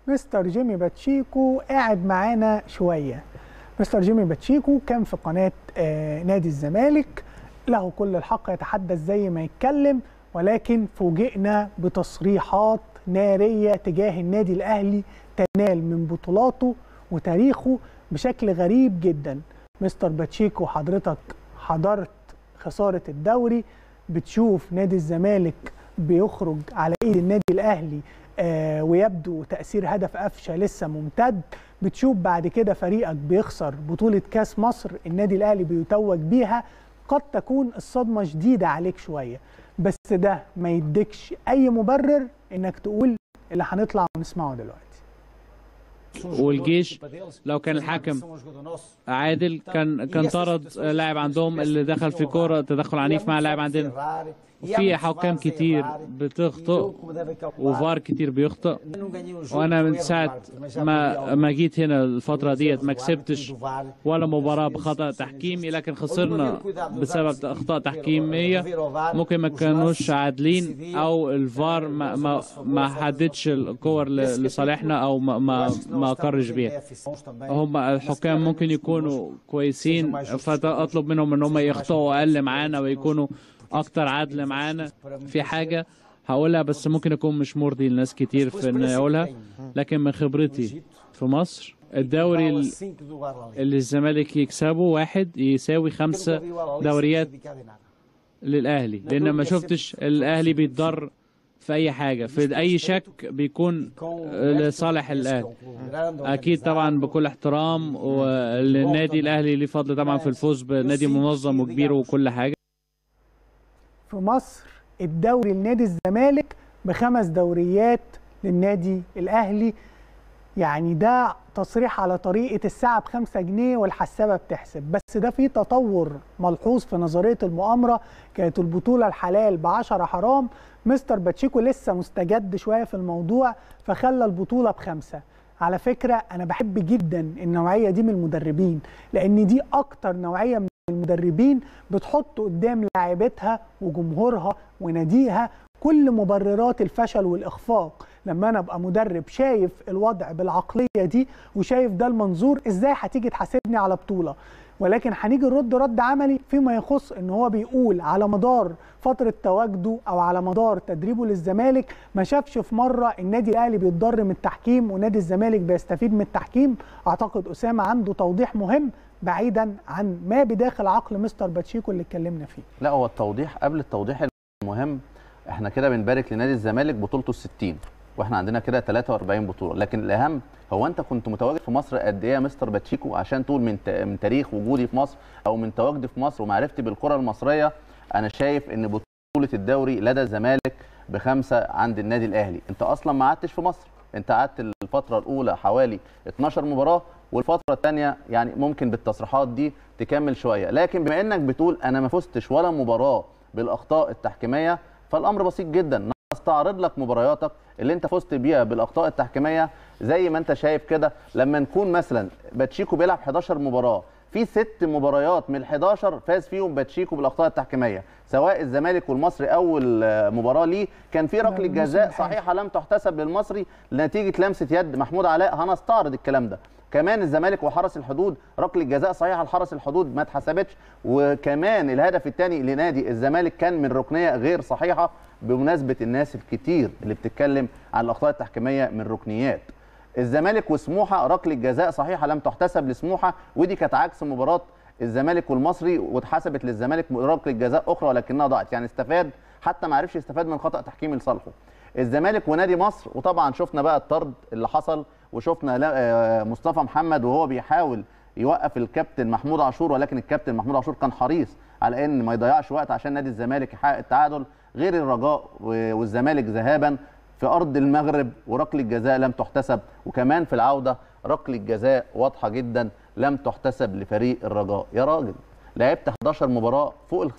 مستر جيمي باتشيكو قاعد معانا شويه مستر جيمي باتشيكو كان في قناه آه نادي الزمالك له كل الحق يتحدث زي ما يتكلم ولكن فوجئنا بتصريحات ناريه تجاه النادي الاهلي تنال من بطولاته وتاريخه بشكل غريب جدا مستر باتشيكو حضرتك حضرت خساره الدوري بتشوف نادي الزمالك بيخرج على ايد النادي الاهلي آه ويبدو تاثير هدف قفشه لسه ممتد بتشوف بعد كده فريقك بيخسر بطوله كاس مصر النادي الاهلي بيتوج بيها قد تكون الصدمه شديده عليك شويه بس ده ما يديكش اي مبرر انك تقول اللي هنطلع ونسمعه دلوقتي والجيش لو كان الحكم عادل كان كان طرد لاعب عندهم اللي دخل في كوره تدخل عنيف مع لاعب عندنا وفي حكام كتير بتخطئ وفار كتير بيخطئ وانا من ساعه ما ما جيت هنا الفتره ديت ما كسبتش ولا مباراه بخطا تحكيمي لكن خسرنا بسبب اخطاء تحكيميه ممكن ما كانوش عادلين او الفار ما ما, ما حددش الكور لصالحنا او ما ما, ما قرش بيها هم الحكام ممكن يكونوا كويسين فاطلب منهم ان هم يخطئوا اقل معانا ويكونوا اكتر عدل معانا في حاجه هقولها بس ممكن اكون مش مرضي لناس كتير في ان اقولها لكن من خبرتي في مصر الدوري اللي الزمالك يكسبه واحد يساوي خمسة دوريات للاهلي لان ما شفتش الاهلي بيتضر في اي حاجه في اي شك بيكون لصالح الاهلي اكيد طبعا بكل احترام والنادي الاهلي ليه فضل طبعا في الفوز بنادي منظم وكبير وكل حاجه في مصر الدوري لنادي الزمالك بخمس دوريات للنادي الاهلي يعني ده تصريح على طريقه الساعه بخمسة جنيه والحسابه بتحسب بس ده في تطور ملحوظ في نظريه المؤامره كانت البطوله الحلال ب 10 حرام مستر باتشيكو لسه مستجد شويه في الموضوع فخلى البطوله بخمسه على فكره انا بحب جدا النوعيه دي من المدربين لان دي اكتر نوعيه من المدربين بتحط قدام لاعبتها وجمهورها وناديها كل مبررات الفشل والاخفاق لما انا ابقى مدرب شايف الوضع بالعقليه دي وشايف ده المنظور ازاي هتيجي تحاسبني على بطوله ولكن هنيجي نرد رد عملي فيما يخص ان هو بيقول على مدار فتره تواجده او على مدار تدريبه للزمالك ما شافش في مره النادي الاهلي بيتضر من التحكيم ونادي الزمالك بيستفيد من التحكيم اعتقد اسامه عنده توضيح مهم بعيدا عن ما بداخل عقل مستر باتشيكو اللي اتكلمنا فيه لا هو التوضيح قبل التوضيح المهم احنا كده بنبارك لنادي الزمالك بطولته ال 60 واحنا عندنا كده 43 بطوله لكن الاهم هو انت كنت متواجد في مصر قد ايه يا مستر باتشيكو عشان تقول من من تاريخ وجودي في مصر او من تواجدي في مصر ومعرفتي بالكره المصريه انا شايف ان بطوله الدوري لدى الزمالك بخمسه عند النادي الاهلي انت اصلا ما قعدتش في مصر انت قعدت الفتره الاولى حوالي 12 مباراه والفتره الثانيه يعني ممكن بالتصريحات دي تكمل شويه لكن بما انك بتقول انا ما فزتش ولا مباراه بالاخطاء التحكيميه فالامر بسيط جدا استعرض لك مبارياتك اللي انت فزت بيها بالاخطاء التحكيميه زي ما انت شايف كده لما نكون مثلا باتشيكو بيلعب 11 مباراه في ست مباريات من ال 11 فاز فيهم باتشيكو بالاخطاء التحكيميه سواء الزمالك والمصري اول مباراه ليه كان في ركله جزاء صحيحه لم تحتسب للمصري لنتيجه لمسه يد محمود علاء هنستعرض الكلام ده كمان الزمالك وحرس الحدود ركله جزاء صحيحه لحرس الحدود ما اتحسبتش وكمان الهدف الثاني لنادي الزمالك كان من ركنيه غير صحيحه بمناسبه الناس الكتير اللي بتتكلم عن الاخطاء التحكيميه من ركنيات الزمالك وسموحه ركله جزاء صحيحه لم تحتسب لسموحه ودي كانت عكس مباراه الزمالك والمصري واتحسبت للزمالك ركله جزاء اخرى ولكنها ضاعت يعني استفاد حتى ما عرفش يستفاد من خطا تحكيمي لصالحه الزمالك ونادي مصر وطبعا شفنا بقى الطرد اللي حصل وشفنا مصطفى محمد وهو بيحاول يوقف الكابتن محمود عاشور ولكن الكابتن محمود عاشور كان حريص على ان ما يضيعش وقت عشان نادي الزمالك يحقق التعادل غير الرجاء والزمالك ذهابا في ارض المغرب وركله جزاء لم تحتسب وكمان في العوده ركله جزاء واضحه جدا لم تحتسب لفريق الرجاء يا راجل لعبت 11 مباراه فوق ال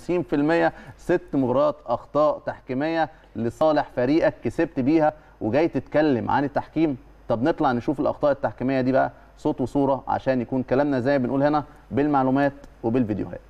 50% ست مباريات اخطاء تحكيميه لصالح فريقك كسبت بيها وجاي تتكلم عن التحكيم طب نطلع نشوف الاخطاء التحكيميه دي بقى صوت وصوره عشان يكون كلامنا زي ما بنقول هنا بالمعلومات وبالفيديوهات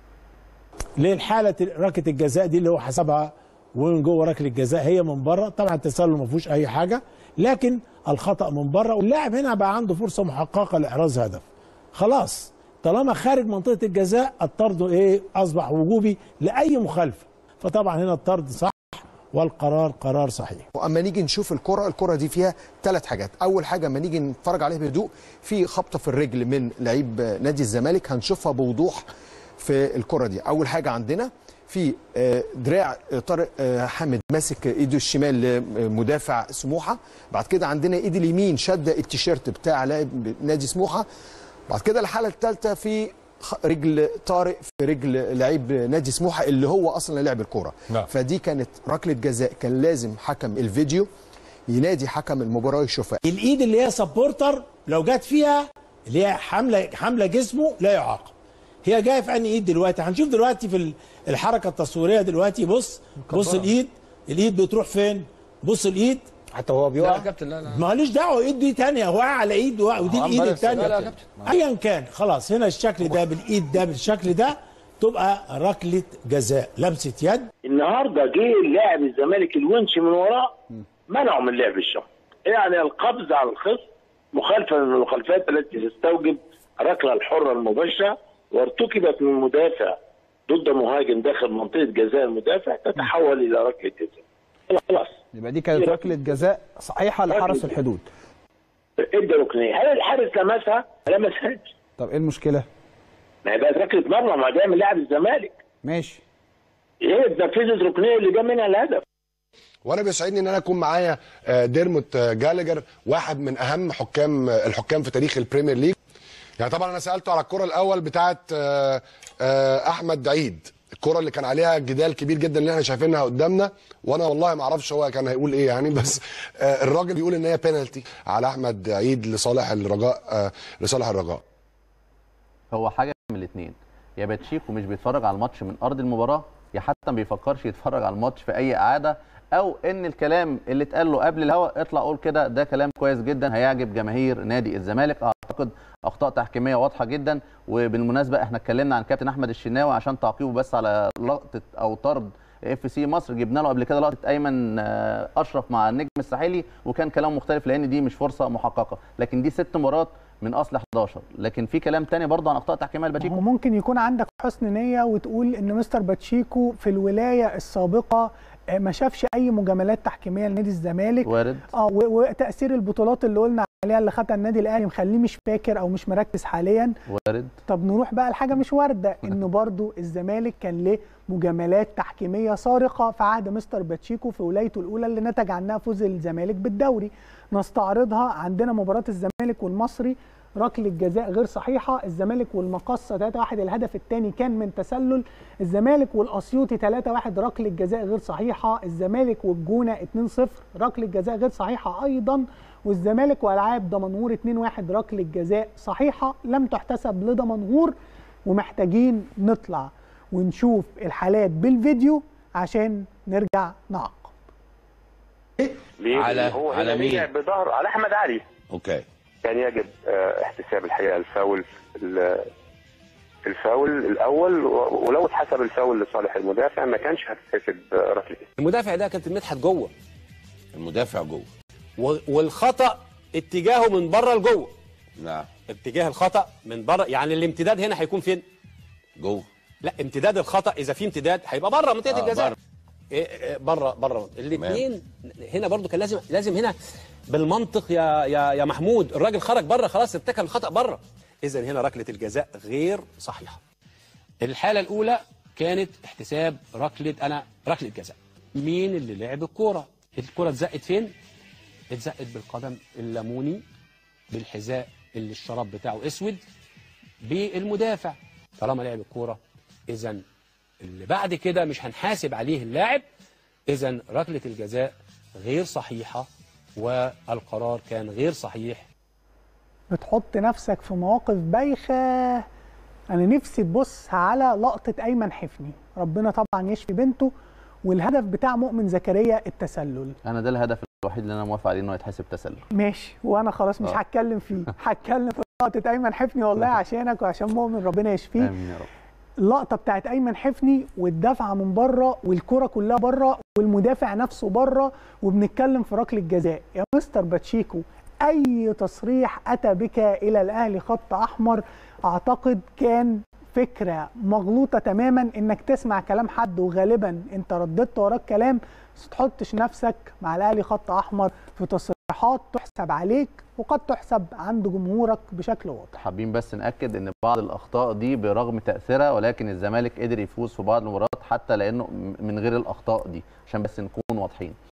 ليه الحاله ركله الجزاء دي اللي هو حسبها وين جوه ركله الجزاء هي من بره طبعا التسلل ما فيهوش اي حاجه لكن الخطا من بره واللاعب هنا بقى عنده فرصه محققه لاحراز هدف خلاص طالما خارج منطقه الجزاء الطرد ايه اصبح وجوبي لاي مخالفه فطبعا هنا الطرد صح والقرار قرار صحيح واما نيجي نشوف الكره الكره دي فيها ثلاث حاجات اول حاجه اما نيجي نتفرج عليها بهدوء في خبطه في الرجل من لعيب نادي الزمالك هنشوفها بوضوح في الكره دي اول حاجه عندنا في آه، دراع آه، طارق آه، حامد ماسك ايده الشمال لمدافع سموحه بعد كده عندنا ايد اليمين شده التيشيرت بتاع لاعب نادي سموحه بعد كده الحاله الثالثه في خ- رجل طارق في رجل لعيب نادي سموحه اللي هو اصلا لعب الكوره نعم. فدي كانت ركله جزاء كان لازم حكم الفيديو ينادي حكم المباراه يشوفها الايد اللي هي سبورتر لو جت فيها اللي هي حامله حامله جسمه لا يعاقب هي جايه في انهي ايد دلوقتي هنشوف دلوقتي في ال- الحركه التصويريه دلوقتي بص بص الايد الايد بتروح فين بص الايد حتى هو لا بيقع يا كابتن لا لا ماليش دعوه ايد دي تانية واقع على ايد واقع ودي هو الايد عمال التانية لا لا يا كابتن. ايا كان خلاص هنا الشكل ده بالايد ده بالشكل ده تبقى ركله جزاء لمسه يد النهارده جه اللاعب الزمالك الونش من وراه منعه من لعب الشوط يعني القبض على الخصم مخالفه من المخالفات التي تستوجب الركله الحره المباشره وارتكبت من مدافع ضد مهاجم داخل منطقه جزاء المدافع تتحول الى ركله جزاء خلاص يبقى دي كانت ركله جزاء صحيحه لحرس الحدود ادى ركنيه هل الحارس لمسها؟ ما لمسهاش طب ايه المشكله ما هي بقت ركله مرمى ما ده من لاعب الزمالك ماشي هي اتنفذت ركنيه اللي جاب منها الهدف وانا بيسعدني ان انا اكون معايا آه، ديرموت آه، جالجر واحد من اهم حكام آه، الحكام في تاريخ البريمير ليج يعني طبعا انا سالته على الكره الاول بتاعه آه، آه، احمد عيد الكره اللي كان عليها جدال كبير جدا اللي احنا شايفينها قدامنا وانا والله ما اعرفش هو كان هيقول ايه يعني بس آه، الراجل بيقول ان هي بينالتي على احمد عيد لصالح الرجاء آه، لصالح الرجاء هو حاجه من الاثنين يا باتشيكو مش بيتفرج على الماتش من ارض المباراه يا حتى ما بيفكرش يتفرج على الماتش في اي اعاده او ان الكلام اللي اتقال له قبل الهوا اطلع قول كده ده كلام كويس جدا هيعجب جماهير نادي الزمالك اعتقد اخطاء تحكيميه واضحه جدا وبالمناسبه احنا اتكلمنا عن كابتن احمد الشناوي عشان تعقيبه بس على لقطه او طرد اف سي مصر جبنا له قبل كده لقطه ايمن آه، اشرف مع النجم الساحلي وكان كلام مختلف لان دي مش فرصه محققه لكن دي ست مرات من اصل 11 لكن في كلام تاني برضه عن اخطاء تحكيميه هو الباتشيكو ممكن يكون عندك حسن نية وتقول ان مستر باتشيكو في الولاية السابقة آه، ما شافش اي مجاملات تحكيمية لنادي الزمالك وارد اه و- وتأثير البطولات اللي قلنا عليها اللي خدها النادي الاهلي مخليه مش فاكر او مش مركز حاليا وارد طب نروح بقى لحاجه مش وارده ان برضو الزمالك كان له مجاملات تحكيميه صارخه في عهد مستر باتشيكو في ولايته الاولى اللي نتج عنها فوز الزمالك بالدوري نستعرضها عندنا مباراه الزمالك والمصري ركله جزاء غير صحيحه الزمالك والمقصه 3 1 الهدف الثاني كان من تسلل الزمالك والاسيوطي 3 1 ركله جزاء غير صحيحه الزمالك والجونه 2 0 ركله جزاء غير صحيحه ايضا والزمالك والعاب دمنهور 2 1 ركله جزاء صحيحه لم تحتسب لدمنهور ومحتاجين نطلع ونشوف الحالات بالفيديو عشان نرجع نعقب ليه؟ على- لأن هو على هنا مين؟ لعب بظهره على احمد علي اوكي كان يجب آه، احتساب الحقيقه الفاول ال- الفاول الاول و- ولو اتحسب الفاول لصالح المدافع ما كانش هتتحسب آه، ركله المدافع ده كابتن مدحت جوه المدافع جوه و- والخطا اتجاهه من بره لجوه نعم اتجاه الخطا من بره يعني الامتداد هنا هيكون فين جوه لا امتداد الخطا اذا في امتداد هيبقى بره منطقه آه، الجزاء بره. إيه إيه بره بره الاثنين هنا برضو كان لازم لازم هنا بالمنطق يا يا يا محمود الراجل خرج بره خلاص ارتكب الخطا بره اذا هنا ركله الجزاء غير صحيحه الحاله الاولى كانت احتساب ركله انا ركله جزاء مين اللي لعب الكوره الكوره اتزقت فين اتزقت بالقدم الليموني بالحذاء اللي الشراب بتاعه اسود بالمدافع طالما لعب الكوره اذا اللي بعد كده مش هنحاسب عليه اللاعب اذا ركله الجزاء غير صحيحه والقرار كان غير صحيح بتحط نفسك في مواقف بايخه انا نفسي تبص على لقطه ايمن حفني ربنا طبعا يشفي بنته والهدف بتاع مؤمن زكريا التسلل انا ده الهدف الوحيد اللي انا موافق عليه انه يتحسب تسلل ماشي وانا خلاص مش آه. هتكلم فيه هتكلم في لقطه ايمن حفني والله عشانك وعشان مؤمن ربنا يشفيه امين يا رب اللقطه بتاعت ايمن حفني والدفعه من بره والكره كلها بره والمدافع نفسه بره وبنتكلم في ركله جزاء يا مستر باتشيكو اي تصريح اتى بك الى الاهلي خط احمر اعتقد كان فكره مغلوطه تماما انك تسمع كلام حد وغالبا انت رددت وراك كلام بس تحطش نفسك مع الاهلي خط احمر في تصريحات تحسب عليك وقد تحسب عند جمهورك بشكل واضح حابين بس ناكد ان بعض الاخطاء دي برغم تاثيرها ولكن الزمالك قدر يفوز في بعض المباريات حتى لانه من غير الاخطاء دي عشان بس نكون واضحين